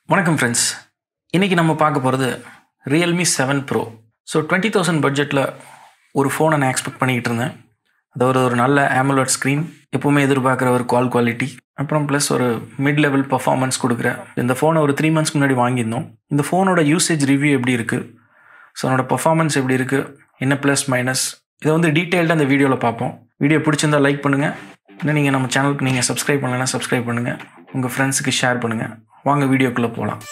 வணக்கம் ஃப்ரெண்ட்ஸ் இன்றைக்கி நம்ம பார்க்க போகிறது Realme seven pro so twenty thousand பட்ஜெட்டில் ஒரு ஃபோனை நான் எக்ஸ்பெக்ட் பண்ணிக்கிட்டு இருந்தேன் அதாவது ஒரு நல்ல AMOLED ஸ்க்ரீன் எப்போவுமே எதிர்பார்க்குற ஒரு கால் குவாலிட்டி அப்புறம் ப்ளஸ் ஒரு மிட் லெவல் பர்ஃபார்மன்ஸ் கொடுக்குற இந்த ஃபோனை ஒரு த்ரீ மந்த்ஸ்க்கு முன்னாடி வாங்கியிருந்தோம் இந்த ஃபோனோட யூசேஜ் ரிவ்யூ எப்படி இருக்குது ஸோ அதனோட பர்ஃபார்மன்ஸ் எப்படி இருக்குது என்ன ப்ளஸ் மைனஸ் இதை வந்து டீட்டெயில்டாக அந்த வீடியோவில் பார்ப்போம் வீடியோ பிடிச்சிருந்தா லைக் பண்ணுங்கள் இன்னும் நீங்கள் நம்ம சேனலுக்கு நீங்கள் சப்ஸ்கிரைப் பண்ணலைன்னா சப்ஸ்கிரைப் பண்ணுங்கள் உங்கள் ஃப்ரெண்ட்ஸுக்கு ஷேர் பண்ணுங்கள் வாங்க வீடியோக்குள்ளே போகலாம்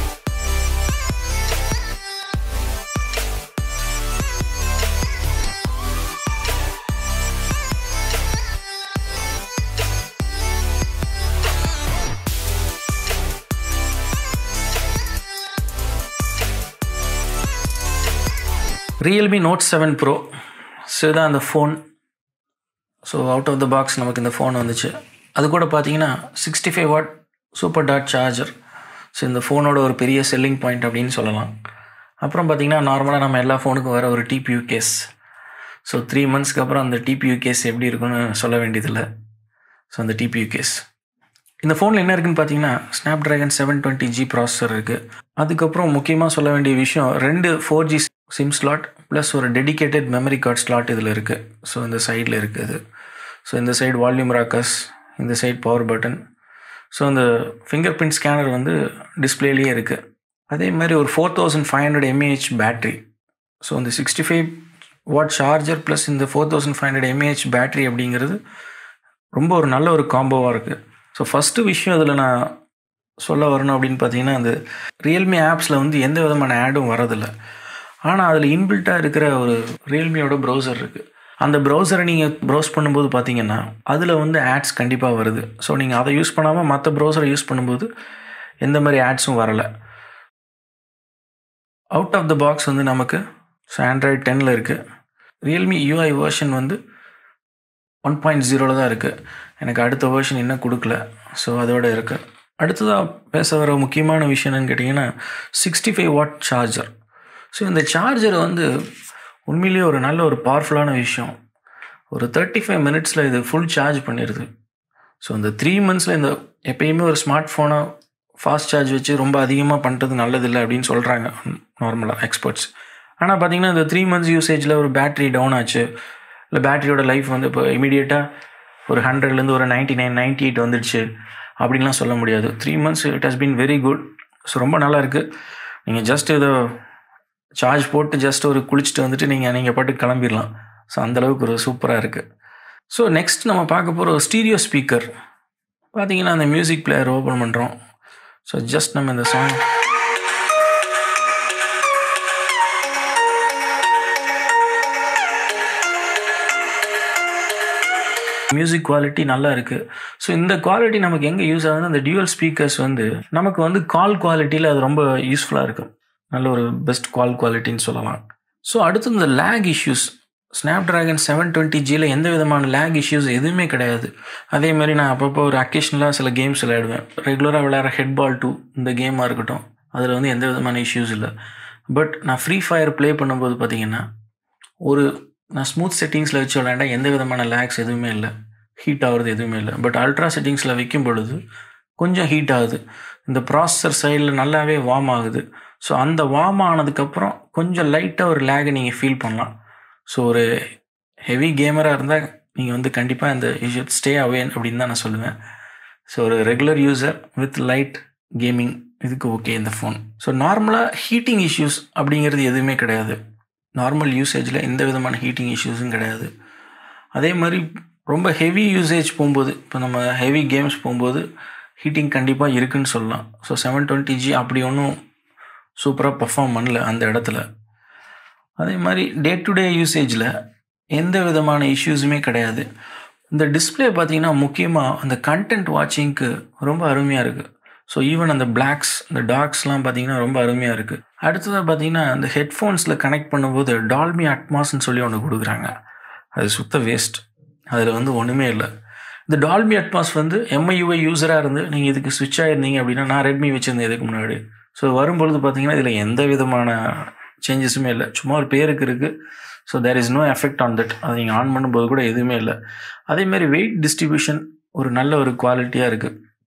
Realme Note seven pro so இதான் அந்த phone so out of the box நமக்கு இந்த ஃபோன் வந்துச்சு அது கூட பார்த்தீங்கன்னா sixty five watt super dot charger so இந்த ஃபோனோட ஒரு பெரிய செல்லிங் பாயிண்ட் அப்படின்னு சொல்லலாம் அப்புறம் பார்த்தீங்கன்னா நார்மலாக நம்ம எல்லா ஃபோனுக்கும் வர ஒரு டிபியூ கேஸ் ஸோ த்ரீ மந்த்ஸ்க்கு அப்புறம் அந்த டிபியூ கேஸ் எப்படி இருக்குன்னு சொல்ல வேண்டியதில்லை ஸோ அந்த டிபியூ கேஸ் இந்த ஃபோனில் என்ன இருக்குன்னு பார்த்தீங்கன்னா Snapdragon seven twenty G processor இருக்குது அதுக்கப்புறம் முக்கியமாக சொல்ல வேண்டிய விஷயம் ரெண்டு four G SIM slot plus ஒரு டெடிகேட்டட் மெமரி கார்டு ஸ்லாட் இதில் இருக்குது ஸோ இந்த சைடில் இருக்குது ஸோ இந்த சைடு வால்யூம் ராக்கர்ஸ் இந்த சைடு பவர் பட்டன் ஸோ அந்த ஃபிங்கர் பிரிண்ட் ஸ்கேனர் வந்து டிஸ்பிளேலேயே இருக்குது அதே மாதிரி ஒரு four thousand five hundred M A H battery so இந்த sixty five watt charger plus இந்த four thousand five hundred M A H battery அப்படிங்கிறது ரொம்ப ஒரு நல்ல ஒரு காம்போவாக இருக்குது ஸோ ஃபஸ்ட்டு விஷயம் இதில் நான் சொல்ல வரணும் அப்படின்னு பார்த்தீங்கன்னா அந்த ரியல்மி ஆப்ஸில் வந்து எந்த விதமான ஆடும் வரதில்லை ஆனால் அதில் இன்பில்ட்டாக இருக்கிற ஒரு ரியல்மியோட ப்ரௌசர் இருக்குது அந்த ப்ரௌசரை நீங்கள் ப்ரௌஸ் பண்ணும்போது பார்த்தீங்கன்னா அதில் வந்து ஆட்ஸ் கண்டிப்பாக வருது ஸோ நீங்கள் அதை யூஸ் பண்ணாமல் மற்ற ப்ரௌசரை யூஸ் பண்ணும்போது எந்த மாதிரி ஆட்ஸும் வரலை அவுட் ஆஃப் த பாக்ஸ் வந்து நமக்கு ஸோ ஆண்ட்ராய்ட் டென்னில் இருக்குது ரியல்மி யூஐ வேர்ஷன் வந்து ஒன் பாயிண்ட் ஜீரோவில் தான் இருக்குது எனக்கு அடுத்த வேர்ஷன் இன்னும் கொடுக்கல ஸோ அதோட இருக்குது அடுத்ததாக பேச வர முக்கியமான விஷயம் என்னன்னு கேட்டிங்கன்னா sixty five watt charger so இந்த சார்ஜர் வந்து உண்மையிலேயே ஒரு நல்ல ஒரு பவர்ஃபுல்லான விஷயம் ஒரு தேர்ட்டி ஃபைவ் மினிட்ஸில் இது ஃபுல் சார்ஜ் பண்ணிடுது ஸோ இந்த த்ரீ மந்த்ஸில் இந்த எப்பயுமே ஒரு ஸ்மார்ட் ஃபோனை ஃபாஸ்ட் சார்ஜ் வச்சு ரொம்ப அதிகமாக பண்ணுறது நல்லதில்லை அப்படின்னு சொல்கிறாங்க நார்மலாக எக்ஸ்பர்ட்ஸ் ஆனால் பார்த்தீங்கன்னா இந்த த்ரீ மந்த்ஸ் யூசேஜில் ஒரு பேட்ரி டவுன் ஆச்சு இல்லை பேட்டரியோட லைஃப் வந்து இப்போ இமீடியட்டாக ஒரு ஹண்ட்ரட்லேருந்து ஒரு நைன்ட்டி நைன் நைன்ட்டி எயிட் வந்துடுச்சு அப்படின்லாம் சொல்ல முடியாது three months it has been very good so ரொம்ப நல்லா இருக்குது நீங்கள் ஜஸ்ட் இதை சார்ஜ் போட்டு ஜஸ்ட் ஒரு குளிச்சுட்டு வந்துட்டு நீங்கள் நீங்கள் பாட்டு கிளம்பிடலாம் ஸோ அந்தளவுக்கு ஒரு சூப்பராக இருக்குது ஸோ நெக்ஸ்ட் நம்ம பார்க்க போகிற ஒரு ஸ்டீரியோ ஸ்பீக்கர் பார்த்தீங்கன்னா அந்த மியூசிக் பிளேயர் ஓப்பன் பண்ணுறோம் ஸோ ஜஸ்ட் நம்ம இந்த சாங் மியூசிக் குவாலிட்டி நல்லா இருக்குது ஸோ இந்த குவாலிட்டி நமக்கு எங்கே யூஸ் ஆகுதுன்னா இந்த டியூவல் ஸ்பீக்கர்ஸ் வந்து நமக்கு வந்து கால் குவாலிட்டியில் அது ரொம்ப யூஸ்ஃபுல்லாக இருக்கும் நல்ல ஒரு பெஸ்ட் கால் குவாலிட்டின்னு சொல்லலாம் ஸோ அடுத்து இந்த lag issues Snapdragon seven twenty ஜியில் எந்த விதமான லேக் இஷ்யூஸ் எதுவுமே கிடையாது அதே மாதிரி நான் அப்பப்போ ஒரு அக்கேஷனலாக சில கேம்ஸ் விளையாடுவேன் ரெகுலராக விளையாடுற ஹெட் பால் டூ இந்த கேமாக இருக்கட்டும் அதில் வந்து எந்த விதமான இஷ்யூஸ் இல்லை பட் நான் ஃப்ரீ ஃபயர் ப்ளே பண்ணும்போது பார்த்தீங்கன்னா ஒரு நான் ஸ்மூத் செட்டிங்ஸில் வச்சு விளையாண்டா எந்த விதமான லேக்ஸ் எதுவுமே இல்லை ஹீட் ஆகுறது எதுவுமே இல்லை பட் அல்ட்ரா செட்டிங்ஸில் வைக்கும் பொழுது கொஞ்சம் ஹீட் ஆகுது இந்த ப்ராசஸர் சைடில் நல்லாவே வார்ம் ஆகுது ஸோ அந்த வார்ம் ஆனதுக்கப்புறம் கொஞ்சம் லைட்டாக ஒரு லேகை நீங்கள் ஃபீல் பண்ணலாம் ஸோ ஒரு ஹெவி கேமராக இருந்தால் நீங்கள் வந்து கண்டிப்பாக இந்த யூ ஷுட் ஸ்டே அவே அப்படின்னு தான் நான் சொல்லுவேன் ஸோ ஒரு regular user with light gaming இதுக்கு ஓகே இந்த ஃபோன் ஸோ நார்மலாக ஹீட்டிங் இஷ்யூஸ் அப்படிங்கிறது எதுவுமே கிடையாது நார்மல் யூசேஜில் எந்த விதமான ஹீட்டிங் இஷ்யூஸும் கிடையாது அதே மாதிரி ரொம்ப ஹெவி யூசேஜ் போகும்போது இப்போ நம்ம ஹெவி கேம்ஸ் போகும்போது ஹீட்டிங் கண்டிப்பாக இருக்குன்னு சொல்லலாம் ஸோ செவன் டுவெண்ட்டி ஜி அப்படி ஒன்றும் சூப்பராக பர்ஃபார்ம் பண்ணல அந்த இடத்துல அதே மாதிரி டே டு டே யூசேஜில் எந்த விதமான இஷ்யூஸுமே கிடையாது இந்த டிஸ்பிளே பார்த்தீங்கன்னா முக்கியமாக அந்த கண்டென்ட் வாட்சிங்க்கு ரொம்ப அருமையாக இருக்குது ஸோ ஈவன் அந்த பிளாக்ஸ் இந்த டார்க்ஸ்லாம் பார்த்தீங்கன்னா ரொம்ப அருமையாக இருக்குது அடுத்ததாக பார்த்தீங்கன்னா அந்த ஹெட்ஃபோன்ஸில் கனெக்ட் பண்ணும்போது டால்மி அட்மாஸ்ன்னு சொல்லி ஒன்று கொடுக்குறாங்க அது சுத்த வேஸ்ட் அதில் வந்து ஒன்றுமே இல்லை இந்த டால்மி அட்மாஸ் வந்து எம்ஐயூஐ யூஸராக இருந்து நீங்கள் இதுக்கு ஸ்விட்ச் ஆகிருந்தீங்க அப்படின்னா நான் ரெட்மி வச்சுருந்தேன் இதுக்கு முன்னாடி ஸோ வரும்பொழுது பார்த்தீங்கன்னா இதில் எந்த விதமான சேஞ்சஸுமே இல்லை சும்மா ஒரு பேருக்கு இருக்குது so there is no effect on that அது நீங்கள் ஆன் பண்ணும்போது கூட எதுவுமே இல்லை அதேமாதிரி வெயிட் டிஸ்ட்ரிபியூஷன் ஒரு நல்ல ஒரு குவாலிட்டியாக இருக்குது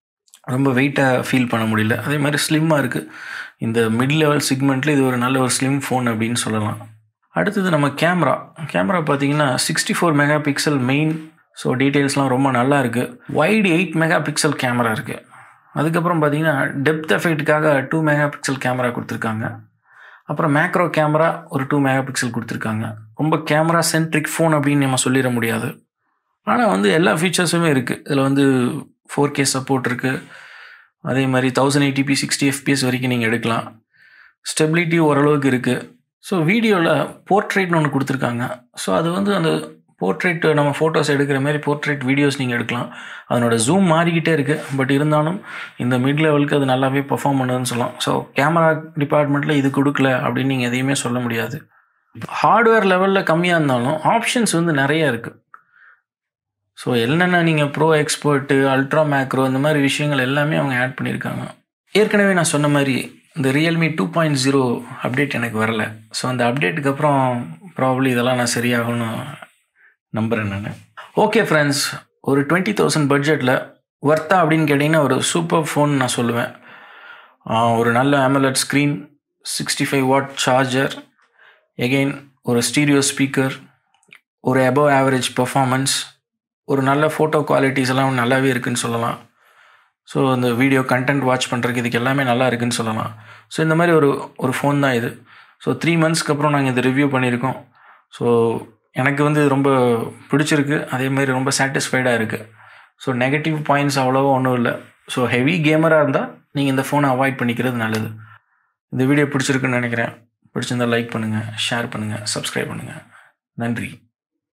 ரொம்ப வெயிட்டாக ஃபீல் பண்ண முடியல அதே மாதிரி ஸ்லிம்மாக இருக்குது இந்த மிட் லெவல் செக்மெண்ட்டில் இது ஒரு நல்ல ஒரு ஸ்லிம் ஃபோன் அப்படின்னு சொல்லலாம் அடுத்தது நம்ம கேமரா கேமரா பார்த்தீங்கன்னா sixty four megapixel main so டீட்டெயில்ஸ்லாம் ரொம்ப நல்லா இருக்குது wide eight megapixel camera இருக்குது அதுக்கப்புறம் பார்த்தீங்கன்னா டெப்த் எஃபெக்ட்டுக்காக டூ மெகா பிக்சல் கேமரா கொடுத்துருக்காங்க அப்புறம் மேக்ரோ கேமரா ஒரு டூ மெகா பிக்சல் கொடுத்துருக்காங்க ரொம்ப கேமரா சென்ட்ரிக் ஃபோன் அப்படின்னு நம்ம சொல்லிட முடியாது ஆனால் வந்து எல்லா ஃபீச்சர்ஸுமே இருக்குது இதில் வந்து ஃபோர் கே சப்போர்ட் இருக்குது அதே மாதிரி தௌசண்ட் எயிட்டிபி சிக்ஸ்டி எஃபிஎஸ் வரைக்கும் நீங்கள் எடுக்கலாம் ஸ்டெபிலிட்டி ஓரளவுக்கு இருக்குது ஸோ வீடியோவில் போர்ட்ரேட்னு ஒன்று கொடுத்துருக்காங்க ஸோ அது வந்து அந்த போர்ட்ரேட் நம்ம ஃபோட்டோஸ் எடுக்கிற மாதிரி போர்ட்ரேட் வீடியோஸ் நீங்கள் எடுக்கலாம் அதனோட ஜூம் மாறிக்கிட்டே இருக்குது பட் இருந்தாலும் இந்த மிட் லெவலுக்கு அது நல்லாவே பர்ஃபார்ம் பண்ணுதுன்னு சொல்லலாம் ஸோ கேமரா டிபார்ட்மெண்ட்டில் இது கொடுக்கல அப்படின்னு நீங்கள் எதையுமே சொல்ல முடியாது ஹார்ட்வேர் லெவலில் கம்மியாக இருந்தாலும் ஆப்ஷன்ஸ் வந்து நிறைய இருக்குது ஸோ என்னென்ன நீங்கள் ப்ரோ எக்ஸ்பர்ட்டு அல்ட்ரா மேக்ரோ இந்த மாதிரி விஷயங்கள் எல்லாமே அவங்க ஆட் பண்ணியிருக்காங்க ஏற்கனவே நான் சொன்ன மாதிரி இந்த Realme two point zero update எனக்கு வரல ஸோ அந்த அப்டேட்டுக்கு அப்புறம் ப்ராப்ளி இதெல்லாம் நான் சரியாகும்னு நம்புகிறேன் நான் ஓகே ஃப்ரெண்ட்ஸ் ஒரு டுவெண்ட்டி தௌசண்ட் பட்ஜெட்டில் ஒர்த்தா அப்படின்னு கேட்டிங்கன்னா ஒரு சூப்பர் ஃபோன் நான் சொல்லுவேன் ஒரு நல்ல AMOLED screen sixty five watt charger again ஒரு ஸ்டீரியோ ஸ்பீக்கர் ஒரு அபவ் ஆவரேஜ் பர்ஃபார்மன்ஸ் ஒரு நல்ல ஃபோட்டோ குவாலிட்டிஸ் எல்லாம் நல்லாவே இருக்குன்னு சொல்லலாம் ஸோ இந்த வீடியோ கண்டென்ட் வாட்ச் பண்ணுறதுக்கு இதுக்கு எல்லாமே நல்லா இருக்குன்னு சொல்லலாம் ஸோ இந்த மாதிரி ஒரு ஒரு ஃபோன் தான் இது ஸோ த்ரீ மந்த்ஸ்க்கு அப்புறம் நாங்கள் இதை ரிவ்யூ பண்ணியிருக்கோம் ஸோ எனக்கு வந்து இது ரொம்ப பிடிச்சிருக்கு அதே மாதிரி ரொம்ப சாட்டிஸ்ஃபைடாக இருக்குது ஸோ நெகட்டிவ் பாயிண்ட்ஸ் அவ்வளோவா ஒன்றும் இல்லை ஸோ ஹெவி கேமராக இருந்தால் நீங்கள் இந்த ஃபோனை அவாய்ட் பண்ணிக்கிறது நல்லது இந்த வீடியோ பிடிச்சிருக்குன்னு நினைக்கிறேன் பிடிச்சிருந்தா லைக் பண்ணுங்கள் ஷேர் பண்ணுங்கள் சப்ஸ்கிரைப் பண்ணுங்கள் நன்றி